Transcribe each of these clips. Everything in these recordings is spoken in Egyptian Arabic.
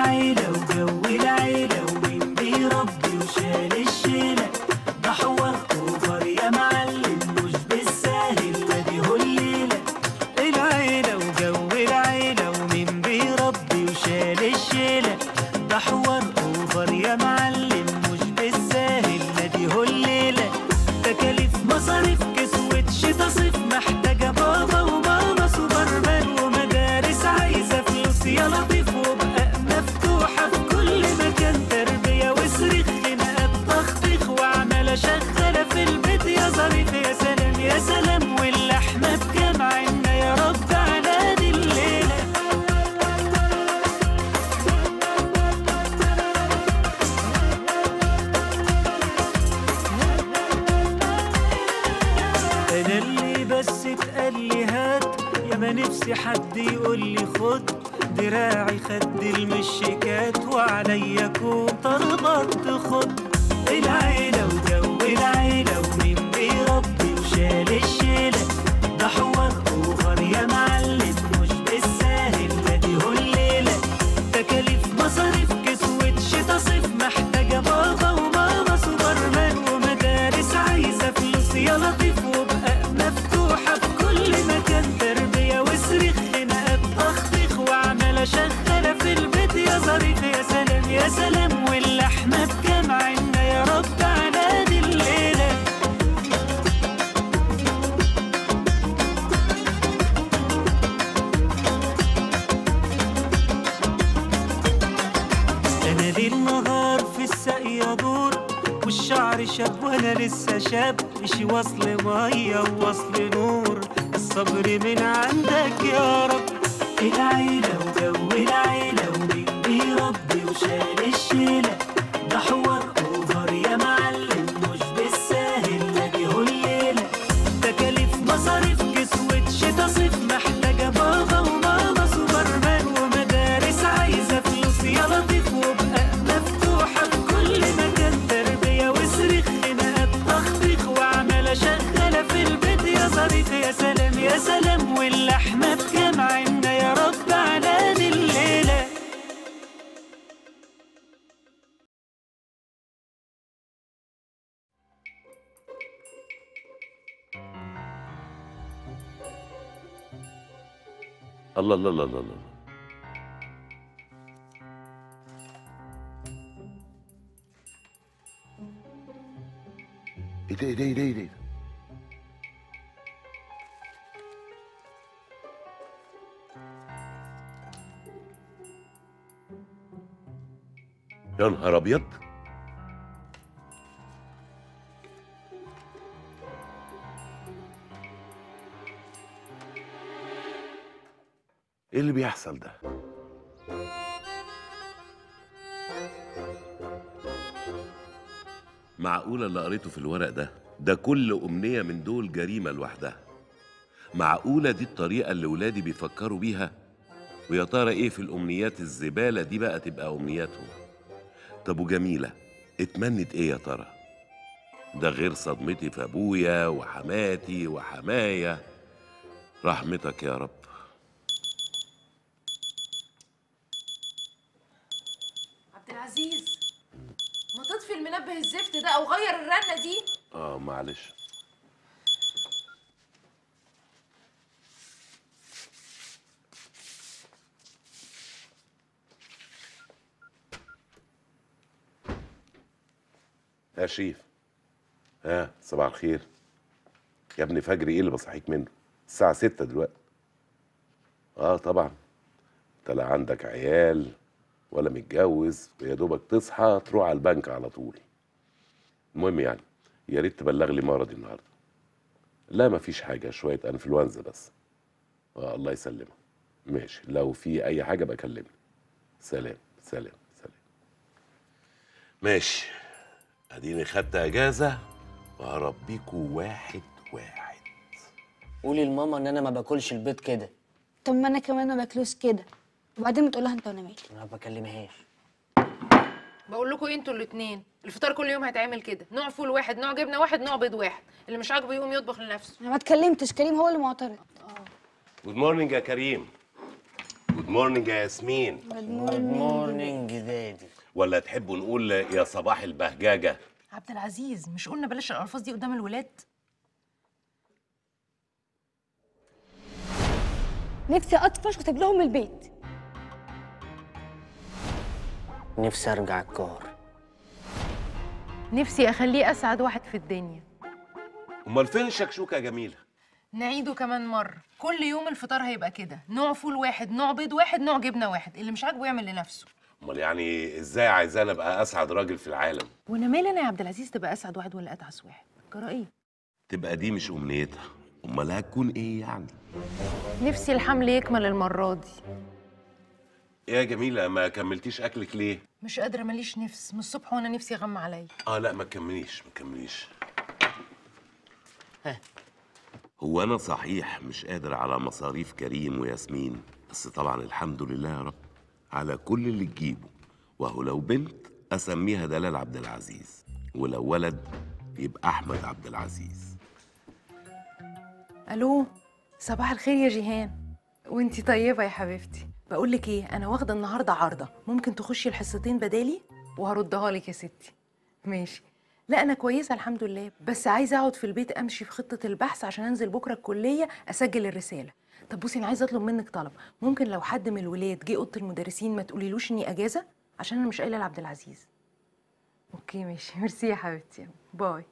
العيلة وجو العيلة ومين بيربي وشال الشيلة ده حوار اوفر يا معلم مش بالساهل لا دي هو الليلة العيلة وجو العيلة ومين بيربي وشال الشيلة ده حوار اوفر يا معلم مش بالساهل لا دي هو الليلة تكاليف مصاريف كسوة شتا صيف محتاجة بابا وماما سوبرمان ومدارس عايزة فلوس يا لطيف وبقى مفتوحة في كل مكان تربية وصريخ خناقات تخطيخ وعمالة شغالة في البيت يا ظريف يا سلام يا سلام واللحمة بكام عنا يا رب على دي الليلة انا اللي بس اتقال لي هات يا ما نفسي حد يقول لي خد دراعي خد المشيكات وعليا كون طلبات خد العيلة وجو العيلة ومين بيربي وشال الشيلة ده حوار اوفر يا معلم مش بالساهل لا دي هو الليلة تكاليف مصاريف كسوة شتا صيف محتاجة بابا وماما سوبرمان ومدارس عايزة فلوس يا لطيف وبقى مفتوحة في كل مكان تربية وصريخ خناقات تخطيخ وعمالة شغالة في البيت يا ظريف يا سلام يا سلام واللحمة بكام عنا يا رب على دي الليلة انا ليل نهار في الساقية دور والشعر شاب وانا لسه شاب اشي وصل ميه ووصل نور الصبر من عندك يا رب العيلة وجو العيلة ومين بيربي وشال الشيلة ده حوار اوفر يا معلم مش بالساهل لا دي هو الليلة تكاليف مصاريف كسوة شتا صيف محتاجة بابا وماما سوبرمان ومدارس عايزة فلوس يا لطيف وبقى مفتوحة في كل مكان تربية وصريخ خناقات تخطيخ وعمالة شغالة في البيت يا ظريف يا سلام يا سلام واللحمة بكام عنا يا رب على دي الليلة الله الله الله الله الله ايه ده ايه ده ايه ده ايه ده يا نهار ابيض ايه اللي بيحصل ده معقولة اللي قريته في الورق ده ده كل أمنية من دول جريمة لوحدها معقولة دي الطريقة اللي ولادي بيفكروا بيها ويا ترى ايه في الأمنيات الزبالة دي بقى تبقى أمنياتهم طب وجميلة اتمنت ايه يا ترى ده غير صدمتي في أبويا وحماتي وحمايا رحمتك يا رب عبد العزيز ما تطفي المنبه الزفت ده او غير الرنه دي اه معلش يا شريف ها صباح الخير يا ابني فجر ايه اللي بصحيك منه الساعة ستة دلوقتي اه طبعا انت لا عندك عيال ولا متجوز ويا دوبك تصحى تروح على البنك على طول المهم يعني يا ريت تبلغ لي مرضي النهارده لا مفيش حاجه شويه انفلونزا بس آه الله يسلمك ماشي لو في اي حاجه بقى كلمني سلام سلام سلام ماشي اديني خدت اجازه وهربيكوا واحد واحد قولي لماما ان انا ما باكلش البيض كده طب ما انا كمان ما باكلوش كده وبعدين بتقول لها انت وانا مالي انا ما بكلمهاش بقول لكم إيه انتوا الاثنين الفطار كل يوم هيتعمل كده نوع فول واحد نوع جبنه واحد نوع بيض واحد اللي مش عاجبه يقوم يطبخ لنفسه انا ما اتكلمتش كريم هو اللي معترض جود مورنينج يا كريم جود مورنينج يا ياسمين جود مورنينج دادي ولا تحبوا نقول يا صباح البهجاجه عبد العزيز مش قلنا بلاش الالفاظ دي قدام الولاد نفسي اطفش واسيب لهم البيت نفسي ارجع الكار نفسي اخليه اسعد واحد في الدنيا امال فين الشكشوكه يا جميله نعيده كمان مرة كل يوم الفطار هيبقى كده نوع فول واحد نوع بيض واحد نوع جبنة واحد اللي مش عاجبه يعمل لنفسه امال يعني ازاي عايزانا ابقى اسعد راجل في العالم وانا مالي انا يا عبد العزيز تبقى اسعد واحد ولا اتعس واحد جرى ايه تبقى دي مش امنيتها امال هتكون ايه يعني نفسي الحمل يكمل المرة دي إيه يا جميله ما كملتيش اكلك ليه مش قادرة ماليش نفس من الصبح وانا نفسي غم عليا اه لا ما تكمليش ما تكمليش هو انا صحيح مش قادر على مصاريف كريم وياسمين بس طبعا الحمد لله يا رب على كل اللي تجيبه وهو لو بنت اسميها دلال عبد العزيز ولو ولد يبقى احمد عبد العزيز الو صباح الخير يا جيهان وانتي طيبة يا حبيبتي بقول لك ايه انا واخدة النهاردة عارضة ممكن تخشي الحصتين بدالي وهردها لك يا ستي ماشي لا انا كويسة الحمد لله بس عايزة اقعد في البيت امشي في خطة البحث عشان انزل بكرة الكلية اسجل الرسالة طب بصي انا عايزة اطلب منك طلب ممكن لو حد من الولاد جه اوضة المدرسين ما تقوليلوش اني اجازة عشان انا مش قايلة لعبد العزيز اوكي ماشي ميرسي يا حبيبتي باي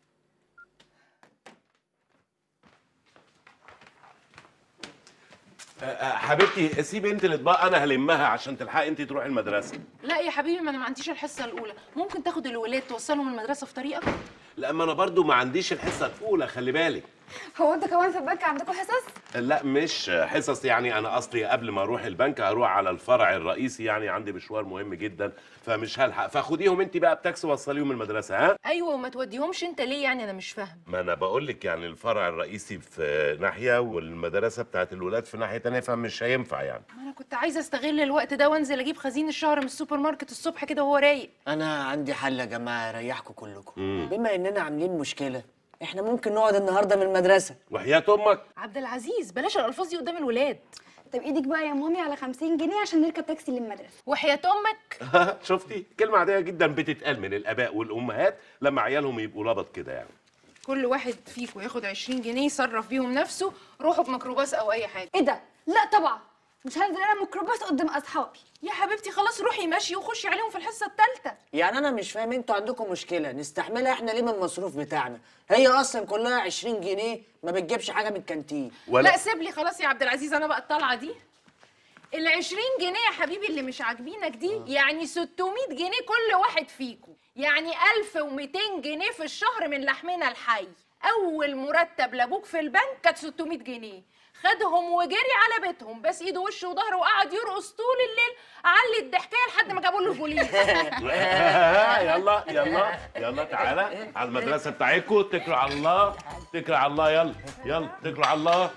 حبيبتي سيبي انت الاطباق انا هلمها عشان تلحقي انت تروحي المدرسه لا يا حبيبي ما انا ما عنديش الحصة الأولى ممكن تاخد الولاد توصلهم المدرسة في طريقك لا ما انا برضو ما عنديش الحصه الاولى خلي بالك هو انت كمان في البنك عندكم حصص لا مش حصص يعني انا اصلي قبل ما اروح البنك هروح على الفرع الرئيسي يعني عندي مشوار مهم جدا فمش هلحق فخديهم انت بقى بتاكسي وصليهم المدرسه ها ايوه وما توديهمش انت ليه يعني انا مش فاهم ما انا بقول لك يعني الفرع الرئيسي في ناحيه والمدرسه بتاعت الولاد في ناحيه تانية فمش هينفع يعني ما انا كنت عايزه استغل الوقت ده وانزل اجيب خزين الشهر من السوبر ماركت الصبح كده وهو رايق انا عندي حل يا جماعه يريحكم كلكم بما اننا عاملين مشكله احنا ممكن نقعد النهارده من المدرسه وحياه امك عبد العزيز بلاش الالفاظ دي قدام الولاد طب ايدك بقى يا مامي على 50 جنيه عشان نركب تاكسي للمدرسه وحياه امك شفتي كلمه عاديه جدا بتتقال من الاباء والامهات لما عيالهم يبقوا لبط كده يعني كل واحد فيكم ياخد 20 جنيه يصرف بيهم نفسه روحوا بميكروباص او اي حاجه ايه ده لا طبعا مش هنزل انا ميكروباص قدام اصحابي يا حبيبتي خلاص روحي مشي وخشي عليهم في الحصه الثالثه يعني انا مش فاهم انتوا عندكم مشكله نستحملها احنا ليه من المصروف بتاعنا هي اصلا كلها 20 جنيه ما بتجيبش حاجه من الكانتين لا سيب لي خلاص يا عبد العزيز انا بقى الطلعه دي ال 20 جنيه يا حبيبي اللي مش عاجبينك دي يعني 600 جنيه كل واحد فيكم يعني 1200 جنيه في الشهر من لحمنا الحي اول مرتب لابوك في البنك كانت 600 جنيه خدهم وجري على بيتهم بس ايده وشه وظهره وقعد يرقص طول الليل علي الضحكايه لحد ما جابوا له البوليس يلا يلا يلا تعالى على المدرسه بتاعتكم اتكلوا على الله اتكلوا على الله يلا يلا اتكلوا على الله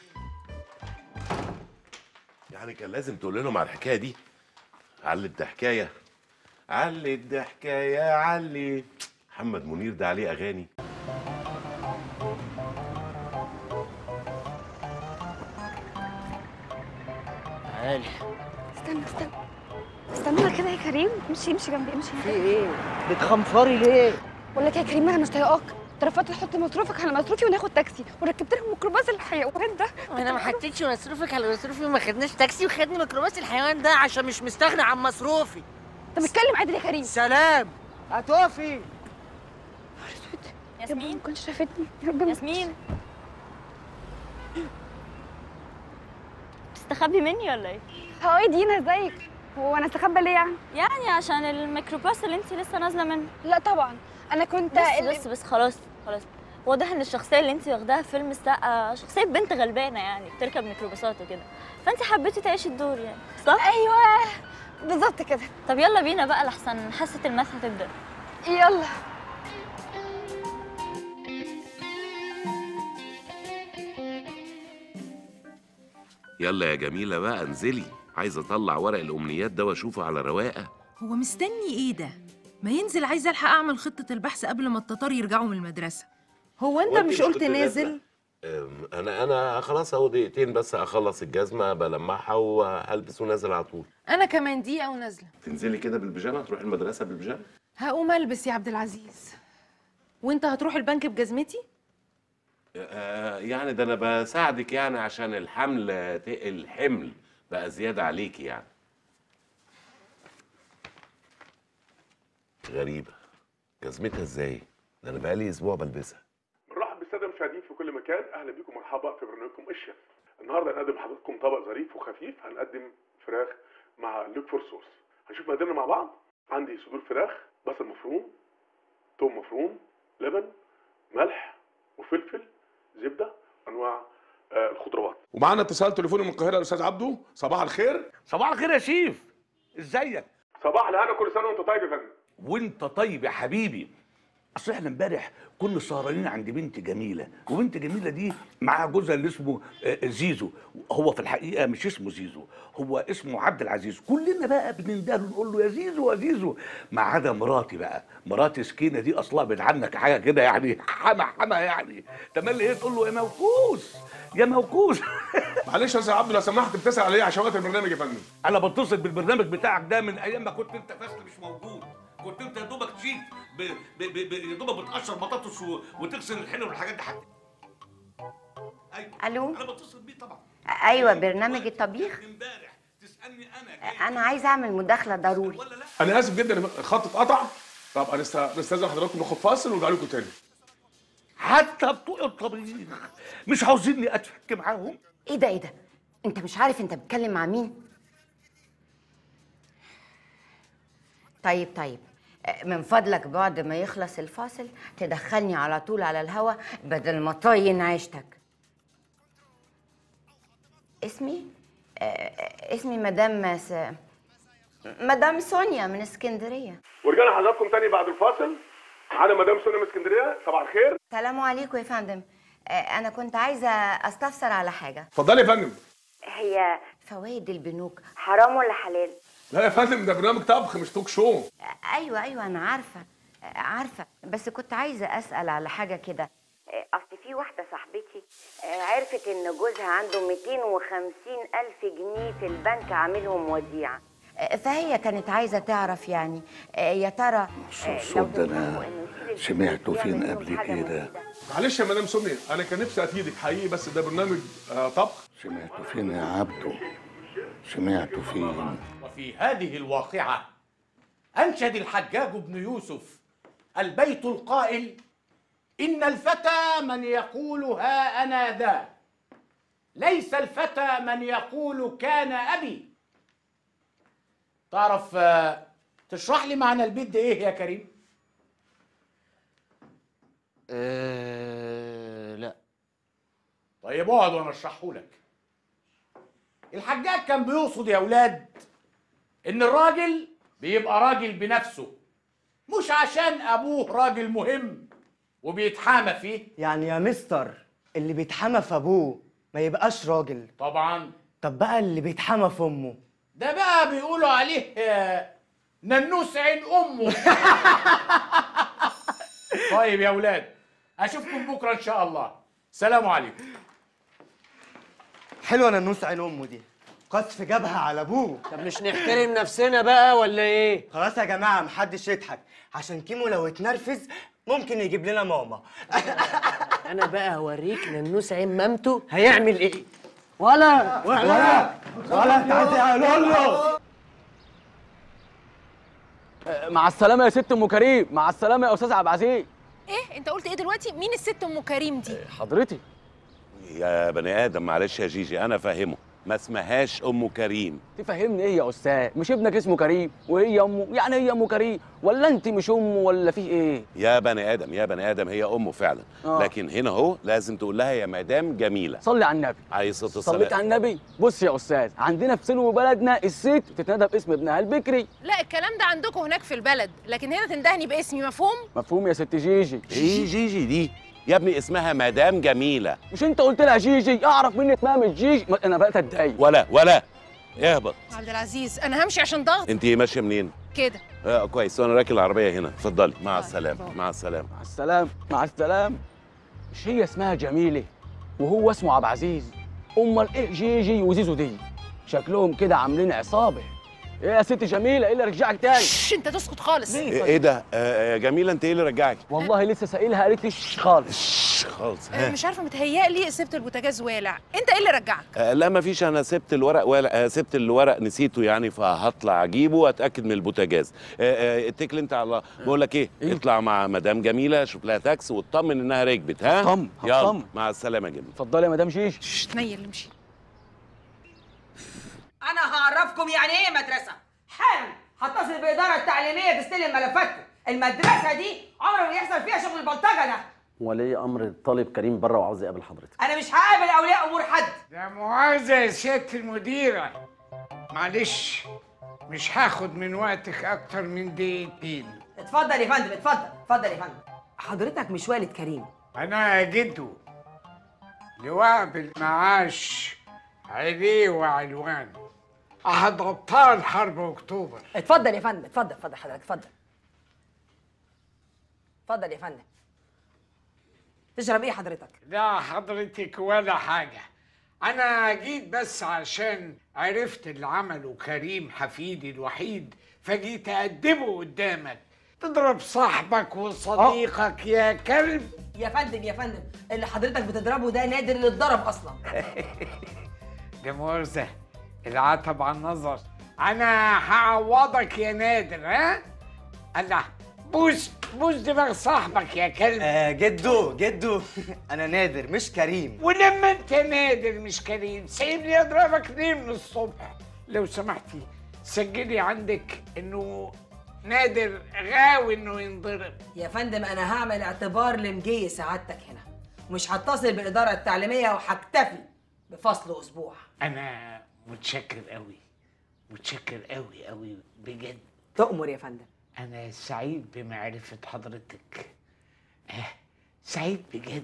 يعني كان لازم تقول لهم على الحكايه دي علي الضحكايه علي الضحكايه علي محمد منير ده عليه اغاني تعالي استنى استنى استنى كده يا كريم امشي امشي جنبي امشي في ايه بتخنفري ليه بقول لك يا كريم انا مش طايقاك ترفضت تحط مصروفك على مصروفي وناخد تاكسي وركبت لك ميكروباص الحيوان ده انا ما حطيتش مصروفك على مصروفي وما خدناش تاكسي وخدني ميكروباص الحيوان ده عشان مش مستغني عن مصروفي انت بتتكلم عادل يا كريم سلام هتقفي يا رب ما كنتش شافتني يا رب ما- ياسمين تستخبي مني ولا ايه؟ هو ايه دينا ازيك هو انا استخبى ليه يعني يعني عشان الميكروباص اللي انت لسه نازله منه لا طبعا انا كنت بس اللي- بس بس خلاص خلاص واضح ان الشخصيه اللي انت واخداها في فيلم السقا شخصيه بنت غلبانه يعني بتركب ميكروباصات وكده فانت حبيتي تعيشي الدور يعني صح؟ ايوه بالظبط كده طب يلا بينا بقى لحسن حصه الماث هتبدا يلا يلا يا جميله بقى انزلي عايز اطلع ورق الامنيات ده واشوفه على رواقه هو مستني ايه ده ما ينزل عايز الحق اعمل خطه البحث قبل ما التتار يرجعوا من المدرسه هو انت وأنت مش مش قلت كنت نازل نازلة؟ أم، انا انا خلاص اهو دقيقتين بس اخلص الجزمه بلمعها وهلبس ونازل على طول انا كمان دقيقه ونازله تنزلي كده بالبيجامه تروحي المدرسه بالبيجامه هقوم البس يا عبد العزيز وانت هتروح البنك بجزمتي آه يعني ده انا بساعدك يعني عشان الحمل الحمل بقى زياده عليكي يعني غريبه جزمتها ازاي ده انا بقالي اسبوع بلبسها بنرحب بالساده المشاهدين في كل مكان اهلا بيكم مرحبا في برنامجكم الشيف النهارده هنقدم لحضراتكم طبق ظريف وخفيف هنقدم فراخ مع لوك فور صوص هنشوف مقاديرنا مع بعض عندي صدور فراخ بصل مفروم توم مفروم لبن ملح وفلفل زبده انواع آه، الخضروات ومعانا اتصال تليفوني من القاهره الاستاذ عبده صباح الخير صباح الخير يا شيف ازيك صباح الهنا كل سنه وانت طيب يا فندم وانت طيب يا حبيبي اصل احنا امبارح كنا سهرانين عند بنت جميله وبنت جميله دي معاها جوزها اللي اسمه آه، زيزو هو في الحقيقه مش اسمه زيزو هو اسمه عبد العزيز كلنا بقى بنندهله نقول له يا زيزو يا زيزو ما عدا مراتي بقى مراتي سكينه دي اصلها بين عنك حاجه كده يعني حما حما يعني تملي ايه تقول له يا موكوس يا موكوس معلش يا استاذ عبده لو سمحت بتسال على ايه عشان وقت البرنامج يا فندم انا بتصل بالبرنامج بتاعك ده من ايام ما كنت انت فاشل مش موجود كنت انت يا دوبك تشيك ب... ب... ب... ب... يا دوبك بتقشر بطاطس و... وتغسل الحلو والحاجات دي حتى ايوه الو انا بتصل بيه طبعا ايوه برنامج الطبيخ امبارح تسالني انا انا عايزه اعمل مداخله ضروري ولا لا انا اسف جدا الخط اتقطع طب انا است- نستاذن حضراتكم ناخد فاصل ونرجع لكم تاني حتى بتوع الطبيخ مش عاوزيني اتفك معاهم ايه ده ايه ده انت مش عارف انت بتتكلم مع مين طيب طيب آه، من فضلك بعد ما يخلص الفاصل تدخلني على طول على الهوا بدل ما طين عيشتك اسمي آه، آه، اسمي مدام س... مدام سونيا من اسكندريه ورجعنا لحضراتكم تاني بعد الفاصل معانا مدام سونيا من اسكندريه صباح الخير سلام عليكم يا فندم آه، انا كنت عايزه استفسر على حاجه اتفضلي يا فندم هي فوائد البنوك حرام ولا حلال لا يا فندم ده برنامج طبخ مش توك شو ايوه ايوه انا عارفه آه، عارفه بس كنت عايزه اسال على حاجه كده آه، اصل في واحده صاحبتي آه، عرفت ان جوزها عنده 250 الف جنيه في البنك عاملهم وديعه آه، فهي كانت عايزه تعرف يعني آه، يا ترى آه، لو الصوت ده تنصحوا انا إنه يشيل الفلوس سمعته دي فين يعمل قبل بيهم حاجة كده مفيدة. معلش يا مدام سونيا انا كان نفسي افيدك حقيقي بس ده برنامج آه، طبخ سمعته فين يا عبده سمعته فين وفي هذه الواقعة أنشد الحجاج بن يوسف البيت القائل إن الفتى من يقول ها أنا ذا ليس الفتى من يقول كان أبي تعرف آه، تشرح لي معنى البيت ده إيه يا كريم؟ أه لا طيب اقعد وأنا أشرحه لك الحجاج كان بيقصد يا أولاد إن الراجل بيبقى راجل بنفسه مش عشان أبوه راجل مهم وبيتحامى فيه يعني يا مستر اللي بيتحمى في ابوه ما يبقاش راجل طبعا طب بقى اللي بيتحمى في امه ده بقى بيقولوا عليه آه، ننوس عين امه طيب يا اولاد اشوفكم بكره ان شاء الله سلام عليكم حلوه ننوس عين امه دي قذف جبهه على ابوه طب مش نحترم نفسنا بقى ولا ايه خلاص يا جماعه محدش يضحك عشان كيمو لو اتنرفز ممكن يجيب لنا ماما انا بقى هوريك ننوس عين مامته هيعمل ايه ولا ولا ولا تعالى يا لولو مع السلامة يا ست أم كريم، مع السلامة يا أستاذ عبد العزيز. ايه انت قلت ايه دلوقتي مين الست ام كريم دي حضرتي يا بني ادم معلش يا جيجي انا فاهمه ما اسمهاش ام كريم تفهمني إيه يا أستاذ؟ مش ابنك اسمه كريم وهي أمه، يعني هي أم كريم ولا أنت مش أمه ولا فيه إيه؟ يا بني ادم يا بني ادم هي امه فعلا آه. لكن هنا اهو لازم تقول لها يا مدام جميله صلي على النبي. عليه الصلاه والسلام صليت على النبي؟ بص يا أستاذ، عندنا في سلو بلدنا الست بتتنادى باسم ابنها البكري، لا الكلام ده عندكم هناك في البلد لكن هنا تندهني باسمي مفهوم مفهوم يا ست جيجي؟ ايه جيجي دي يا ابني اسمها مدام جميله مش أنت قلت لها جيجي؟ أعرف مني اسمها مش جيجي، ما- أنا بقيت أتضايق. ولا ولا اهبط عبد العزيز انا همشي عشان ضغط انت ماشيه منين كده آه كويس وانا راكب العربيه هنا اتفضلي مع السلامه مع السلامه مع السلامة، مع السلامة. مش هي اسمها جميلة؟ وهو اسمه عبد العزيز امال ايه جيجي وزيزو دي شكلهم كده عاملين عصابه ايه يا ست جميله ايه اللي رجعك تاني شش انت تسكت خالص ايه إيه ده آه، يا جميله انت ايه اللي رجعك والله لسه سائلها قالت لي شش خالص خالص آه، مش عارفه متهيألي سبت البوتاجاز والع انت ايه اللي رجعك آه، لا ما فيش انا سبت الورق ولا آه، سبت الورق نسيته يعني فهطلع اجيبه واتاكد من البوتاجاز آه، آه، اتكل انت على الله بقول لك ايه اطلع مع مدام جميله شوف لها تاكس واطمن انها ركبت ها هطمن، يلا هطمن. مع السلامه يا جميله اتفضلي يا مدام شيش شش تنيل امشي انا هعرفكم يعني ايه مدرسه حالا هتصل بالاداره التعليميه تستلم ملفاتكم المدرسه دي عمر ما يحصل فيها شغل البلطجه ده ولي امر الطالب كريم بره وعاوز يقابل حضرتك انا مش هقابل اولياء امور حد ده مؤاخذة يا سيادة المديرة معلش مش هاخد من وقتك أكتر من دقيقتين اتفضل يا فندم اتفضل اتفضل يا فندم حضرتك مش والد كريم أنا جده لواء بالمعاش عليه وعلوان أحد أبطال حرب أكتوبر اتفضل يا فندم اتفضل اتفضل حضرتك اتفضل اتفضل يا فندم تشرب ايه حضرتك لا حضرتك ولا حاجة أنا جيت بس عشان عرفت اللي عمله كريم حفيدي الوحيد فجيت أقدمه قدامك تضرب صاحبك وصديقك يا كلب يا فندم يا فندم اللي حضرتك بتضربه ده نادر اللي اتضرب اصلا ده مؤاخذة العتب عن النظر أنا هعوضك يا نادر ها؟ الله بوس بوس دماغ صاحبك يا كلب آه جدو جدو انا نادر مش كريم ولما انت نادر مش كريم سيبني اضربك ليه من الصبح لو سمحتي سجلي عندك انه نادر غاوي انه ينضرب يا فندم انا هعمل اعتبار لمجي سعادتك هنا مش هتصل بالاداره التعليميه وهكتفي بفصل اسبوع انا متشكر قوي متشكر قوي قوي بجد تؤمر يا فندم انا سعيد بمعرفة حضرتك آه سعيد بجد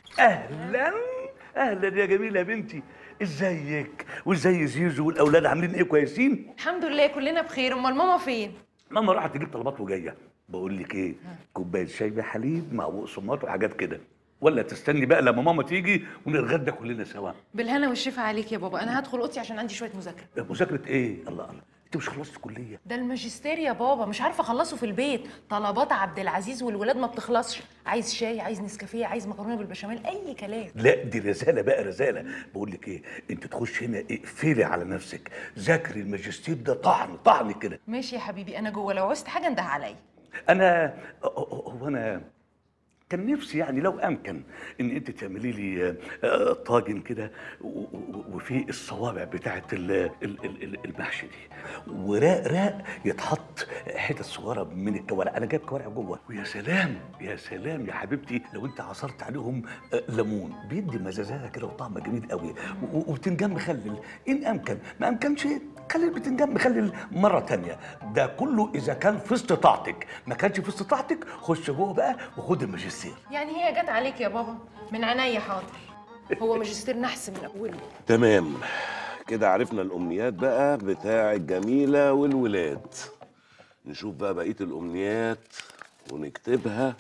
اهلا اهلا يا جميله يا بنتي ازيك وازاي زيزو والاولاد عاملين ايه كويسين الحمد لله كلنا بخير امال ماما فين ماما راحت تجيب طلبات وجايه بقول لك ايه كوبايه شاي بحليب مع بقسماط وحاجات كده ولا تستني بقى لما ماما تيجي ونتغدى كلنا سوا بالهنا والشفا عليك يا بابا انا هدخل اوضتي عشان عندي شويه مذاكره مذاكره ايه الله الله انت مش خلصت كليه ده الماجستير يا بابا مش عارفه اخلصه في البيت طلبات عبد العزيز والولاد ما بتخلصش عايز شاي عايز نسكافيه عايز مكرونه بالبشاميل اي كلام لا دي رساله بقى رساله بقول لك ايه انت تخش هنا اقفلي على نفسك ذاكري الماجستير ده طعن طعن كده ماشي يا حبيبي انا جوه لو عوزت حاجه انده عليا انا هو انا كان نفسي يعني لو امكن ان انت تعملي لي آه، طاجن كده و- و- وفيه الصوابع بتاعت ال- ال- ال- ال- المحشي دي وراق راق يتحط حتت صغيره من الكوارع انا جايب كوارع جوه ويا سلام يا سلام يا حبيبتي لو انت عصرت عليهم آه، ليمون بيدي مزازه كده وطعم جميل قوي و- و- وبتنجان مخلل ان امكن ما امكنش خلي البتنجان مخلل مره تانية ده كله اذا كان في استطاعتك ما كانش في استطاعتك خش جوه بقى وخد الماجستير يعني هي جت عليك يا بابا من عينيا حاضر هو ماجستير نحس من اوله تمام كده عرفنا الامنيات بقى بتاع الجميله والولاد نشوف بقى بقيه الامنيات ونكتبها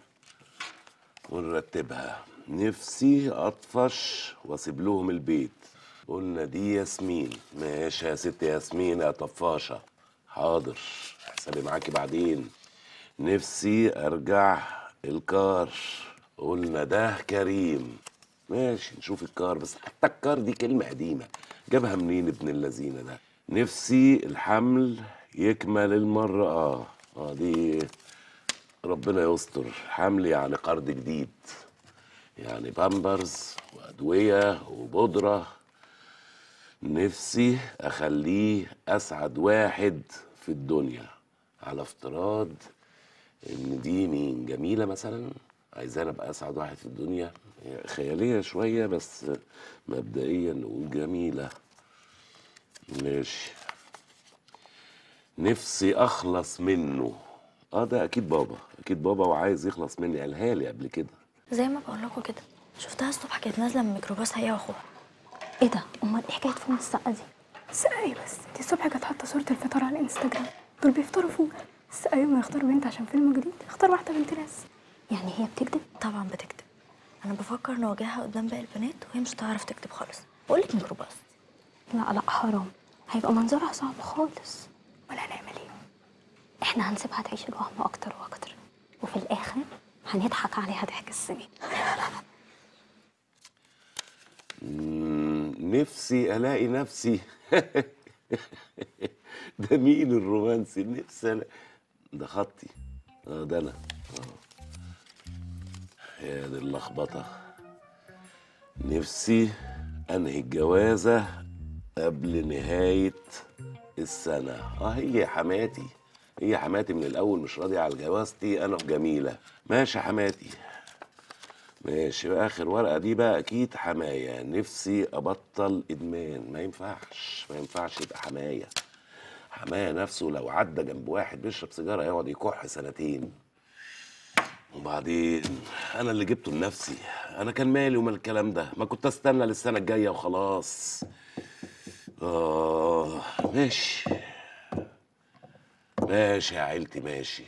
ونرتبها نفسي اطفش واسيب لهم البيت قلنا دي ياسمين ماشي يا ست ياسمين يا طفاشه حاضر حسابي معاكي بعدين نفسي ارجع الكار قلنا ده كريم ماشي نشوف الكار بس حتى الكار دي كلمة قديمة جابها منين ابن اللذينة ده نفسي الحمل يكمل المرة اه اه دي ربنا يستر حمل يعني قرض جديد يعني بامبرز وأدوية وبودرة نفسي أخليه أسعد واحد في الدنيا على افتراض إن دي مين جميلة مثلا عايزانا أبقى أسعد واحد في الدنيا هي خيالية شوية بس مبدئيا نقول جميلة ماشي نفسي أخلص منه اه ده اكيد بابا اكيد بابا وعايز يخلص مني قالها لي قبل كده زي ما بقول لكم كده شفتها الصبح كانت نازله من الميكروباص هي واخوها ايه ده امال ايه حكايه فم السقه دي السقا ايه بس دي الصبح كانت حاطه صوره الفطار على الانستجرام دول بيفطروا فوق السقا يوم ما يختار بنت عشان فيلم جديد اختار واحده بنت ناس يعني هي بتكذب طبعا بتكذب انا بفكر نواجهها قدام باقي البنات وهي مش هتعرف تكتب خالص بقول لك ميكروباص لا لا حرام هيبقى منظرها صعب خالص ولا هنعمل ايه احنا هنسيبها تعيش الوهم اكتر واكتر وفي الاخر هنضحك عليها ضحك السنين مم، نفسي الاقي نفسي ده مين الرومانسي نفسي ألاقي ده خطي اه ده انا اه يا دي اللخبطه نفسي انهي الجوازه قبل نهايه السنه اه هي حماتي هي حماتي من الاول مش راضيه على جوازتي انا وجميله ماشي يا حماتي ماشي اخر ورقه دي بقى اكيد حمايه نفسي ابطل ادمان ما ينفعش ما ينفعش يبقى حمايه حمايه نفسه لو عدى جنب واحد بيشرب سيجاره يقعد يكح سنتين وبعدين انا اللي جبته لنفسي انا كان مالي ومال الكلام ده ما كنت استنى للسنه الجايه وخلاص اه ماشي ماشي يا عيلتي ماشي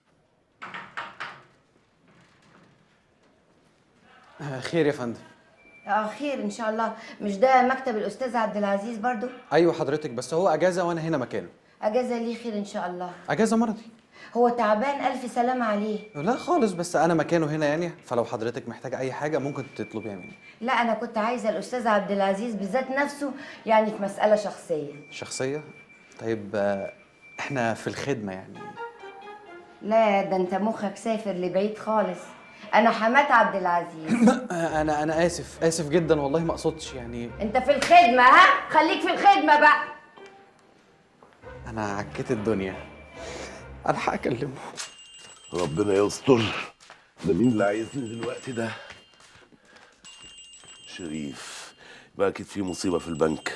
خير يا فندم اه خير ان شاء الله مش ده مكتب الاستاذ عبد العزيز برضو ايوه حضرتك بس هو اجازه وانا هنا مكانه اجازه ليه خير ان شاء الله اجازه مرضي هو تعبان الف سلامه عليه لا خالص بس انا مكانه هنا يعني فلو حضرتك محتاجه اي حاجه ممكن تطلبيها مني لا انا كنت عايزه الاستاذ عبد العزيز بالذات نفسه يعني في مساله شخصيه شخصيه طيب آه، احنا في الخدمه يعني لا ده انت مخك سافر لبعيد خالص انا حمات عبد العزيز آه، انا انا اسف اسف جدا والله ما اقصدش يعني انت في الخدمه ها خليك في الخدمه بقى انا عكيت الدنيا الحق اكلمه ربنا يستر ده مين اللي عايزني دلوقتي ده شريف بقى اكيد في مصيبه في البنك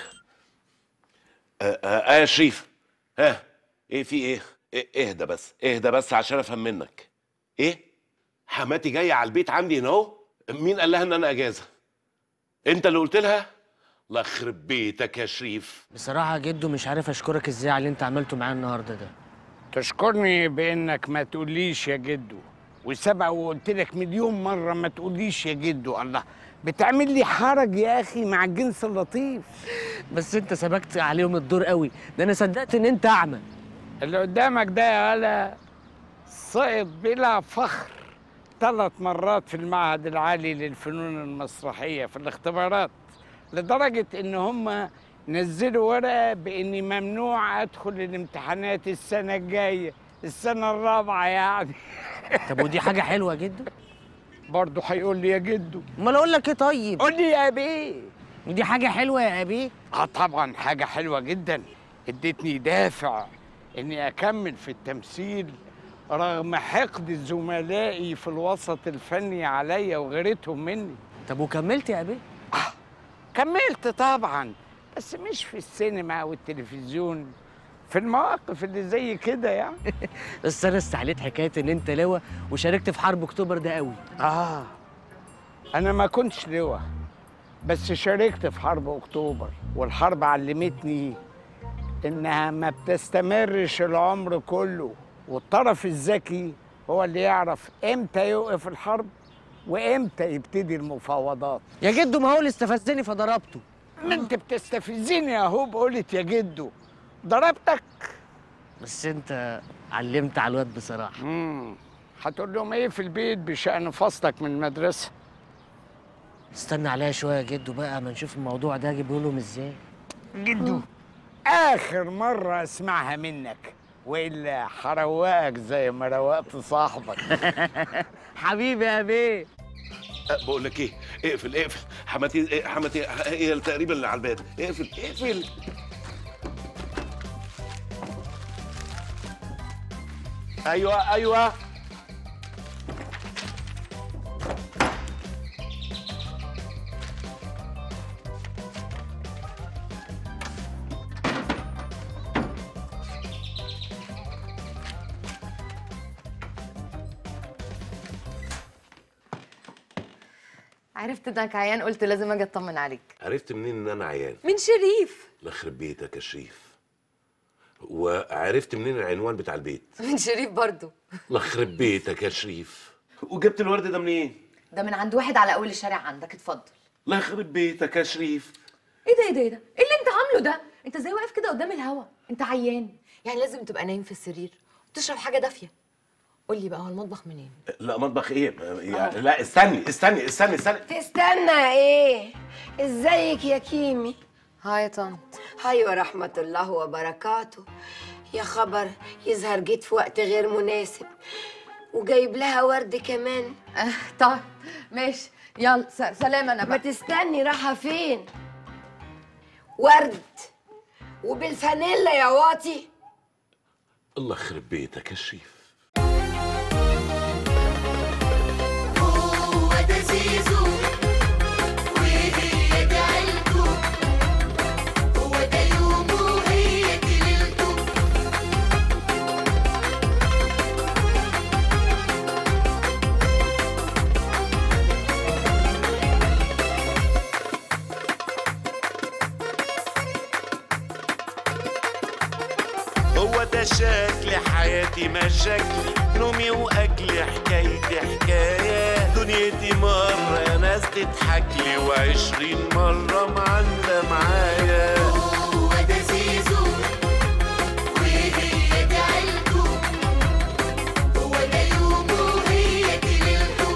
اه, آه, آه يا شريف ها ايه في ايه إيه اهدى بس اهدى بس عشان افهم منك ايه حماتي جايه على البيت عندي هنا اهو مين قال لها ان انا اجازه انت اللي قلت لها الله يخرب بيتك يا شريف بصراحة يا جدو مش عارف اشكرك ازاي على اللي انت عملته معايا النهارده ده تشكرني بانك ما تقوليش يا جدو وسبق وقلت لك مليون مره ما تقوليش يا جدو الله بتعمل لي حرج يا اخي مع الجنس اللطيف بس انت سبقت عليهم الدور قوي ده انا صدقت ان انت اعمى اللي قدامك ده يا ولا سقط بلا فخر ثلاث مرات في المعهد العالي للفنون المسرحيه في الاختبارات لدرجه ان هم نزلوا ورقه باني ممنوع ادخل الامتحانات السنه الجايه السنه الرابعه يعني طب ودي حاجه حلوه جدا برضه هيقول لي يا جدو امال اقول لك ايه طيب قول لي يا ابي ودي حاجه حلوه يا ابي اه طبعا حاجه حلوه جدا ادتني دافع اني اكمل في التمثيل رغم حقد زملائي في الوسط الفني عليا وغيرتهم مني طب وكملت يا ابي كملت طبعا بس مش في السينما او التلفزيون في المواقف اللي زي كده يعني بس انا استحليت حكايه ان انت لواء وشاركت في حرب اكتوبر ده قوي اه انا ما كنتش لواء بس شاركت في حرب اكتوبر والحرب علمتني انها ما بتستمرش العمر كله والطرف الذكي هو اللي يعرف امتى يوقف الحرب وامتى يبتدي المفاوضات يا جدو ما هو اللي استفزني فضربته ما انت بتستفزني اهو بقولت يا جدو ضربتك بس انت علمت على الواد بصراحه امم هتقول لهم ايه في البيت بشأن فصلك من المدرسه استنى عليا شويه يا جدو بقى ما نشوف الموضوع ده اجيبه لهم ازاي جدو اخر مره اسمعها منك والا هروقك زي ما روقت صاحبك حبيبي يا بيه أه، بقول لك ايه اقفل اقفل حماتي إيه، حماتي هي تقريبا اللي على الباب اقفل اقفل ايوه ايوه عرفت انك عيان قلت لازم اجي اطمن عليك عرفت منين ان انا عيان من شريف الله يخرب بيتك يا شريف وعرفت منين العنوان بتاع البيت من شريف برضو الله يخرب بيتك يا شريف وجبت الورد ده منين ده من عند واحد على اول الشارع عندك اتفضل الله يخرب بيتك يا شريف ايه ده ايه ده ايه ده ايه اللي انت عامله ده انت ازاي واقف كده قدام الهوا انت عيان يعني لازم تبقى نايم في السرير وتشرب حاجه دافيه قول لي بقى هو المطبخ منين لا مطبخ ايه يا- لا استني استني استني استني تستنى ايه ازيك يا كيمي هاي يا طنط هاي ورحمة الله وبركاته يا خبر يظهر جيت في وقت غير مناسب وجايب لها ورد كمان اه طيب ماشي يلا س- سلام انا ما بقى تستني رايحة فين ورد وبالفانيلا يا واطي الله يخرب بيتك يا شريف هو ده زيزو وهي دي عيلته هو ده يومه وهي دي ليلته هو ده شكل حياتي مشاكلي نومي واكلي حكايتي حكايه دنيتي مره يا ناس تضحك لي وعشرين مره معندة معايا هو ده زيزو وهي دي عيلته هو ده يومه وهي دي ليلته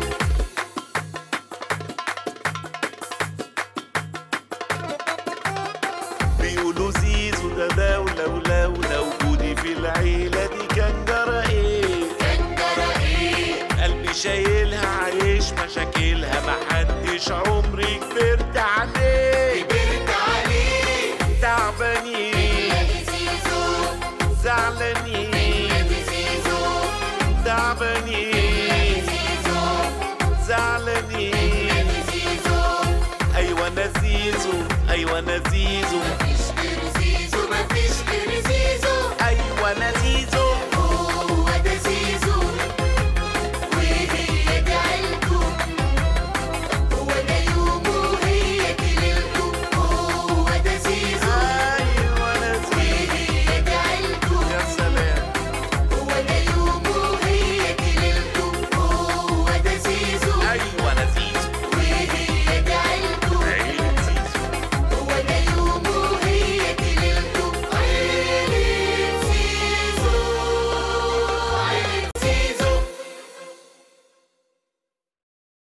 بيقولوا زيزو ده دولة ولولا وجودي في العيلة دي كان جرى ايه كان جرى ايه قلبي شايلها عايش مشاكلها محدش عمري كبرت عليه كبرت عليه تعبانين نادي زيزو زعلانين نادي زيزو تعبانين زيزو زعلانين نادي زيزو ايوه انا زيزو ايوه انا زيزو